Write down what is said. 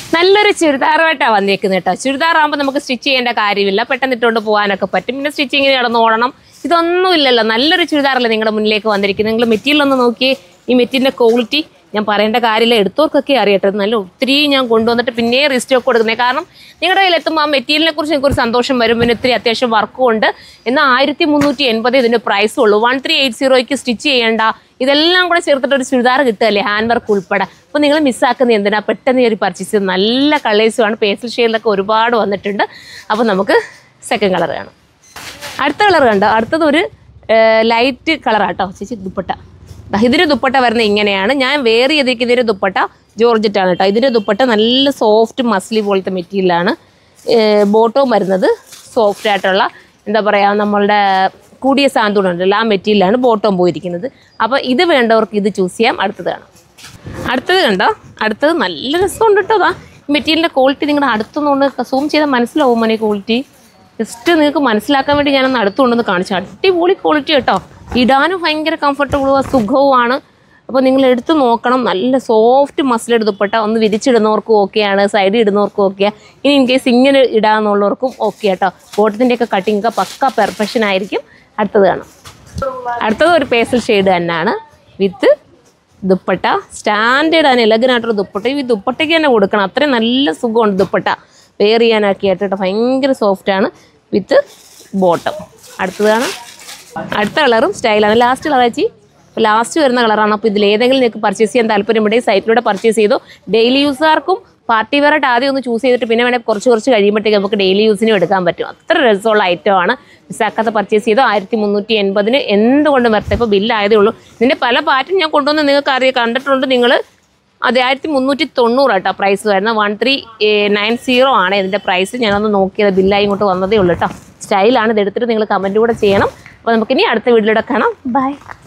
നല്ലൊരു ചുരിദാറുമായിട്ടാണ് വന്നേക്കുന്നത് കേട്ടോ ചുരിദാറാകുമ്പോൾ നമുക്ക് സ്റ്റിച്ച് ചെയ്യേണ്ട കാര്യമില്ല പെട്ടെന്ന് ഇട്ടുകൊണ്ട് പോകാനൊക്കെ പറ്റും പിന്നെ സ്റ്റിച്ചിങ്ങിന് കിടന്ന് ഓടണം ഇതൊന്നും ഇല്ലല്ലോ നല്ലൊരു ചുരിദാറല്ലേ നിങ്ങളുടെ മുന്നിലേക്ക് വന്നിരിക്കുന്നത് നിങ്ങൾ മെറ്റീരിയൽ ഒന്ന് നോക്കിയേ ഈ മെറ്റീരിയലിൻ്റെ ക്വാളിറ്റി ഞാൻ പറയേണ്ട കാര്യമില്ല എടുത്തവർക്കൊക്കെ അറിയട്ടെ ഇത് നല്ല ഒത്തിരി ഞാൻ കൊണ്ടുവന്നിട്ട് പിന്നെ റീസ്റ്റോക്ക് കൊടുക്കുന്നത് കാരണം നിങ്ങളുടെ കയ്യിൽ എത്തുമ്പോൾ ആ മെറ്റീരിയലിനെ കുറിച്ച് നിങ്ങൾക്ക് ഒരു സന്തോഷം വരും പിന്നെ ഇത്തിരി അത്യാവശ്യം വർക്കും ഉണ്ട് എന്നാൽ ആയിരത്തി മുന്നൂറ്റി എൺപത് ഇതിൻ്റെ പ്രൈസും ഉള്ളൂ വൺ ത്രീ എയ്റ്റ് സീറോയ്ക്ക് സ്റ്റിച്ച് ചെയ്യേണ്ട ഇതെല്ലാം കൂടെ ചേർത്തിട്ട് ഒരു ചുരിദാർ കിട്ടുകയല്ലേ ഹാൻഡ് വർക്ക് ഉൾപ്പെടെ അപ്പോൾ നിങ്ങൾ മിസ്സാക്കുന്നത് എന്തിനാ പെട്ടെന്ന് ഒരു പർച്ചേസ് ചെയ്ത് നല്ല കളേഴ്സുമാണ് പേസ്റ്റൽ ഷെയ്ഡിലൊക്കെ ഒരുപാട് വന്നിട്ടുണ്ട് അപ്പോൾ നമുക്ക് സെക്കൻഡ് കളർ കാണാം അടുത്ത കളർ കണ്ടോ അടുത്തത് ഒരു ലൈറ്റ് കളറാട്ടോ ചേച്ചി ദുപ്പട്ട ദാ ഇതിൻ്റെ ദുപ്പട്ട വരുന്നത് ഇങ്ങനെയാണ് ഞാൻ വേറെ ചെയ്തേക്ക് ഇതിൻ്റെ ദുപ്പട്ട ജോർജറ്റാണ് കേട്ടോ ഇതിൻ്റെ ദുപ്പട്ട നല്ല സോഫ്റ്റ് മസ്ലി പോലത്തെ മെറ്റീരിയലാണ് ബോട്ടവും വരുന്നത് സോഫ്റ്റ് ആയിട്ടുള്ള എന്താ പറയുക നമ്മളുടെ കൂടിയ സാന്ത്വനമുണ്ടല്ലോ ആ മെറ്റീരിയലാണ് ബോട്ടവും പോയിരിക്കുന്നത് അപ്പോൾ ഇത് വേണ്ടവർക്ക് ഇത് ചൂസ് ചെയ്യാം അടുത്തത് കാണാം അടുത്തത് കണ്ടോ അടുത്തത് നല്ല രസമുണ്ട് കേട്ടോ അതാ മെറ്റീരിയലിൻ്റെ ക്വാളിറ്റി നിങ്ങളുടെ അടുത്തുനിന്നുകൊണ്ട് സൂം ചെയ്താൽ മനസ്സിലാവും മോനെ ക്വാളിറ്റി ജസ്റ്റ് നിങ്ങൾക്ക് മനസ്സിലാക്കാൻ വേണ്ടി ഞാനൊന്ന് അടുത്തുകൊണ്ടൊന്ന് കാണിച്ചു അടിപൊളി ക്വാളിറ്റി കേട്ടോ ഇടാനും ഭയങ്കര കംഫർട്ടബിളും സുഖവുമാണ് അപ്പോൾ നിങ്ങൾ എടുത്ത് നോക്കണം നല്ല സോഫ്റ്റ് മസിൽ എടുത്തപ്പെട്ട ഒന്ന് വിരിച്ചിടുന്നവർക്കും ഓക്കെയാണ് സൈഡിൽ ഇടുന്നവർക്കും ഓക്കെയാണ് ഇനി ഇൻ കേസ് ഇങ്ങനെ ഇടാന്നുള്ളവർക്കും ഓക്കെ കേട്ടോ ബോട്ടത്തിൻ്റെയൊക്കെ കട്ടിങ് ഒക്കെ പക്ക പെർഫെക്ഷൻ ആയിരിക്കും അടുത്തത് കാണാം അടുത്തത് ഒരു പേസൽ ഷെയ്ഡ് തന്നെയാണ് വിത്ത് ദുപ്പട്ട സ്റ്റാൻഡേർഡ് ആണ് എലഗനായിട്ടൊരു ദുപ്പട്ട ഈ ദുപ്പട്ടയ്ക്ക് തന്നെ കൊടുക്കണം അത്രയും നല്ല സുഖമുണ്ട് ദുപ്പട്ട വെയർ ചെയ്യാനൊക്കെ ആയിട്ട് കേട്ടോ ഭയങ്കര സോഫ്റ്റാണ് വിത്ത് ബോട്ടം അടുത്തതാണ് അടുത്ത കളറും സ്റ്റൈലാണ് ലാസ്റ്റ് കളർ ചേച്ചി ലാസ്റ്റ് വരുന്ന കളറാണ് അപ്പോൾ ഇതിൽ ഏതെങ്കിലും നിങ്ങൾക്ക് പർച്ചേസ് ചെയ്യാൻ താല്പര്യമുണ്ടെങ്കിൽ സൈറ്റിലൂടെ പർച്ചേസ് ചെയ്തു ഡെയിലി യൂസുകാർക്കും പാർട്ടി വെയർ ആയിട്ട് ആദ്യം ഒന്ന് ചൂസ് ചെയ്തിട്ട് പിന്നെ വേണേൽ കുറച്ച് കുറച്ച് കഴിയുമ്പോഴത്തേക്ക് നമുക്ക് ഡെയിലി യൂസിനും എടുക്കാൻ പറ്റും അത്ര രസമുള്ള ഐറ്റമാണ് മിസ്സാക്കാത്ത പർച്ചേസ് ചെയ്തോ ആയിരത്തി മുന്നൂറ്റി എൺപതിന് എന്തുകൊണ്ടും വരട്ടെ ഇപ്പോൾ ബില്ലായതേ ഉള്ളൂ ഇതിൻ്റെ പല പാറ്റും ഞാൻ കൊണ്ടുവന്ന് നിങ്ങൾക്ക് അറിയാം കണ്ടിട്ടുണ്ട് നിങ്ങൾ അതെ ആയിരത്തി മുന്നൂറ്റി തൊണ്ണൂറ് കേട്ടോ പ്രൈസ് വരുന്നത് വൺ ത്രീ നയൻ സീറോ ആണ് ഇതിൻ്റെ പ്രൈസ് ഞാനൊന്ന് നോക്കിയത് ബില്ലായി ഇങ്ങോട്ട് വന്നതേ ഉള്ളൂ കേട്ടോ സ്റ്റൈലാണ് ഇത് എടുത്തിട്ട് നിങ്ങൾ കമൻറ്റ് കൂടെ ചെയ്യണം അപ്പോൾ നമുക്കിനി അടുത്ത വീഡിയോയിലൂടെ കാണാം ബൈ